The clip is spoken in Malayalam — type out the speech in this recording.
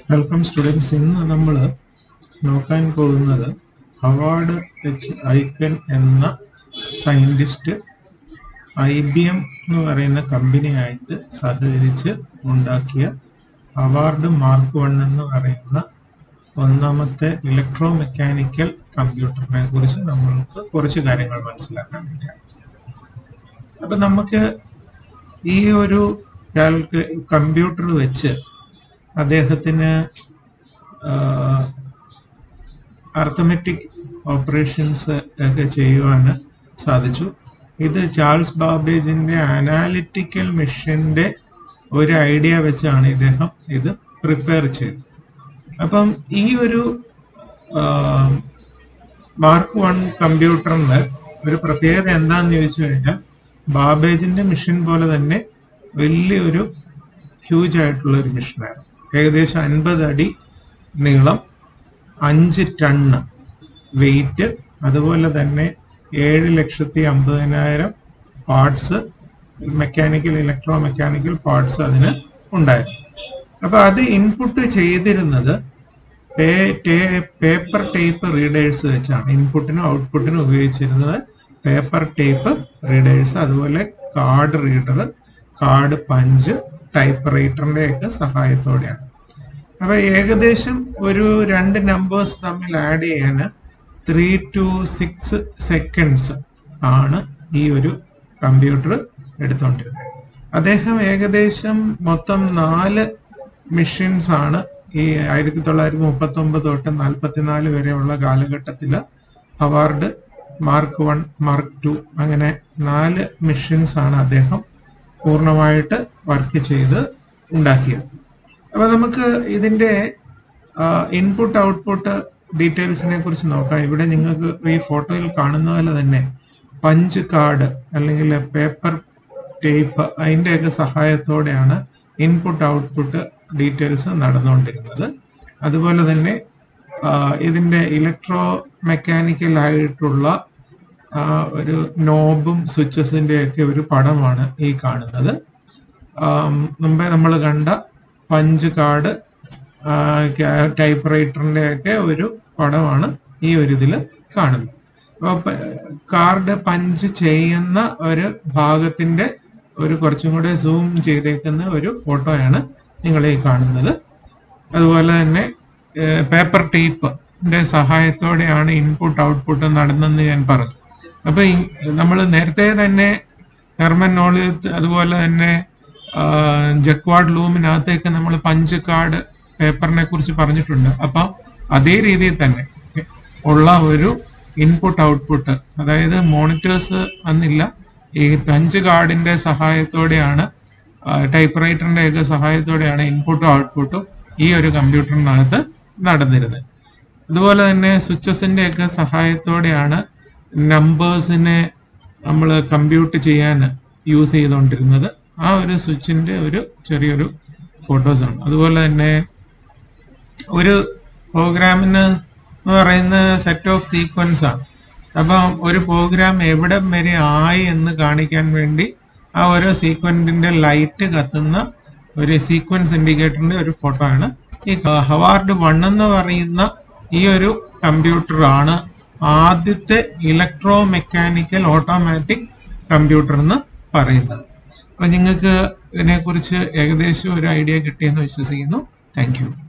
വെൽക്കം സ്റ്റുഡൻസ് ഇന്ന് നമ്മൾ നോക്കാൻ പോകുന്നത് ഹവാർഡ് എച്ച് ഐക്കൻ എന്ന സയൻറ്റിസ്റ്റ് ഐ ബി എം എന്ന് പറയുന്ന കമ്പനിയായിട്ട് സഹകരിച്ച് ഉണ്ടാക്കിയ ഹവാർഡ് മാർക്ക് വൺ എന്ന് പറയുന്ന ഒന്നാമത്തെ ഇലക്ട്രോ മെക്കാനിക്കൽ കമ്പ്യൂട്ടറിനെ കുറിച്ച് നമ്മൾക്ക് കുറച്ച് കാര്യങ്ങൾ മനസ്സിലാക്കാൻ വേണ്ടിയാണ് അപ്പം നമുക്ക് ഈ ഒരു കാൽക്കു കമ്പ്യൂട്ടർ വെച്ച് അദ്ദേഹത്തിന് അർത്ഥമെറ്റിക് ഓപ്പറേഷൻസ് ഒക്കെ ചെയ്യുവാൻ സാധിച്ചു ഇത് ചാൾസ് ബാബേജിന്റെ അനാലിറ്റിക്കൽ മെഷീന്റെ ഒരു ഐഡിയ വെച്ചാണ് ഇദ്ദേഹം ഇത് പ്രിപ്പയർ ചെയ്തത് അപ്പം ഈ ഒരു മാർക്ക് വൺ കമ്പ്യൂട്ടറിന് ഒരു പ്രത്യേകത എന്താണെന്ന് ചോദിച്ചു കഴിഞ്ഞാൽ ബാബേജിന്റെ മെഷീൻ പോലെ തന്നെ വലിയൊരു ഹ്യൂജ് ആയിട്ടുള്ള ഒരു മെഷീനായിരുന്നു ഏകദേശം അൻപത് അടി നീളം അഞ്ച് ടണ്ണ് വെയിറ്റ് അതുപോലെ തന്നെ ഏഴ് ലക്ഷത്തി അമ്പതിനായിരം parts mechanical electro mechanical parts അതിന് ഉണ്ടായിരുന്നു അപ്പൊ അത് ഇൻപുട്ട് ചെയ്തിരുന്നത് പേപ്പർ ടേപ്പ് റീഡേഴ്സ് വെച്ചാണ് ഇൻപുട്ടിനും ഔട്ട്പുട്ടിനും ഉപയോഗിച്ചിരുന്നത് പേപ്പർ ടേപ്പ് റീഡേഴ്സ് അതുപോലെ കാർഡ് റീഡർ കാർഡ് പഞ്ച് ടൈപ്പ് റൈറ്ററിന്റെ ഒക്കെ സഹായത്തോടെയാണ് അപ്പൊ ഏകദേശം ഒരു രണ്ട് നമ്പേഴ്സ് തമ്മിൽ ആഡ് ചെയ്യാൻ ത്രീ ടു സിക്സ് സെക്കൻഡ്സ് ആണ് ഈ ഒരു കമ്പ്യൂട്ടർ എടുത്തുകൊണ്ടിരുന്നത് അദ്ദേഹം ഏകദേശം മൊത്തം നാല് മെഷീൻസ് ആണ് ഈ ആയിരത്തി തൊള്ളായിരത്തി മുപ്പത്തി ഒമ്പത് തൊട്ട് നാൽപ്പത്തിനാല് വരെയുള്ള കാലഘട്ടത്തിൽ Harvard Mark one Mark two അങ്ങനെ നാല് മെഷീൻസ് ആണ് അദ്ദേഹം പൂർണ്ണമായിട്ട് വർക്ക് ചെയ്ത് ഉണ്ടാക്കിയത് അപ്പൊ നമുക്ക് ഇതിന്റെ ഇൻപുട്ട് ഔട്ട്പുട്ട് ഡീറ്റെയിൽസിനെ കുറിച്ച് നോക്കാം ഇവിടെ നിങ്ങൾക്ക് ഈ ഫോട്ടോയിൽ കാണുന്ന പോലെ തന്നെ പഞ്ച് കാർഡ് അല്ലെങ്കിൽ പേപ്പർ ടേപ്പ് അതിൻ്റെയൊക്കെ സഹായത്തോടെയാണ് ഇൻപുട്ട് ഔട്ട്പുട്ട് ഡീറ്റെയിൽസ് നടന്നുകൊണ്ടിരുന്നത് അതുപോലെ തന്നെ ഇതിൻ്റെ ഇലക്ട്രോ മെക്കാനിക്കൽ ആയിട്ടുള്ള ഒരു നോബും സ്വിച്ചസിൻ്റെ ഒക്കെ ഒരു പടമാണ് ഈ കാണുന്നത് മുമ്പേ നമ്മൾ കണ്ട പഞ്ച് കാർഡ് ടൈപ്പ് റൈറ്ററിൻ്റെ ഒക്കെ ഒരു പടമാണ് ഈ ഒരു ഇതിൽ കാണുന്നത് അപ്പോൾ കാർഡ് പഞ്ച് ചെയ്യുന്ന ഒരു ഭാഗത്തിന്റെ ഒരു കുറച്ചും കൂടെ സൂം ചെയ്തേക്കുന്ന ഒരു ഫോട്ടോയാണ് നിങ്ങൾ ഈ കാണുന്നത് അതുപോലെ തന്നെ പേപ്പർ ടേപ്പിന്റെ സഹായത്തോടെയാണ് ഇൻപുട്ട് ഔട്ട്പുട്ട് നടന്നെന്ന് ഞാൻ പറഞ്ഞു അപ്പൊ നമ്മൾ നേരത്തെ തന്നെ ഹെർമൻ നോളിത്ത് അതുപോലെ തന്നെ ജക്വാഡ് ലൂമിനകത്തേക്ക് നമ്മൾ പഞ്ച് കാർഡ് പേപ്പറിനെ കുറിച്ച് പറഞ്ഞിട്ടുണ്ട് അപ്പൊ അതേ രീതിയിൽ തന്നെ ഉള്ള ഒരു ഇൻപുട്ട് ഔട്ട്പുട്ട് അതായത് മോണിറ്റേഴ്സ് അന്നില്ല ഈ പഞ്ച് കാർഡിന്റെ സഹായത്തോടെയാണ് ടൈപ്പ് റൈറ്ററിന്റെ ഒക്കെ സഹായത്തോടെയാണ് ഇൻപുട്ടും ഔട്ട്പുട്ടും ഈ ഒരു കമ്പ്യൂട്ടറിനകത്ത് നടന്നിരുന്നത് അതുപോലെ തന്നെ സ്വിച്ചസിന്റെ ഒക്കെ സഹായത്തോടെയാണ് നമ്പേഴ്സിനെ നമ്മൾ കമ്പ്യൂട്ട് ചെയ്യാൻ യൂസ് ചെയ്തുകൊണ്ടിരുന്നത് ആ ഒരു സ്വിച്ചിന്റെ ഒരു ചെറിയൊരു ഫോട്ടോസ് ആണ് അതുപോലെ തന്നെ ഒരു പ്രോഗ്രാമിന് എന്ന് പറയുന്ന സെറ്റ് ഓഫ് സീക്വൻസ് ആണ് അപ്പം ഒരു പ്രോഗ്രാം എവിടെ വരെ ആയി എന്ന് കാണിക്കാൻ വേണ്ടി ആ ഓരോ സീക്വൻസിന്റെ ലൈറ്റ് കത്തുന്ന ഒരു സീക്വൻസ് ഇൻഡിക്കേറ്ററിന്റെ ഒരു ഫോട്ടോ ആണ് ഈ ഹവാർഡ് വൺ എന്ന് പറയുന്ന ഈ ഒരു കമ്പ്യൂട്ടർ ആണ് ആദ്യത്തെ ഇലക്ട്രോ മെക്കാനിക്കൽ ഓട്ടോമാറ്റിക് കമ്പ്യൂട്ടർ എന്ന് പറയുന്നത് അപ്പൊ നിങ്ങൾക്ക് ഇതിനെക്കുറിച്ച് ഏകദേശം ഒരു ഐഡിയ കിട്ടിയെന്ന് വിശ്വസിക്കുന്നു താങ്ക്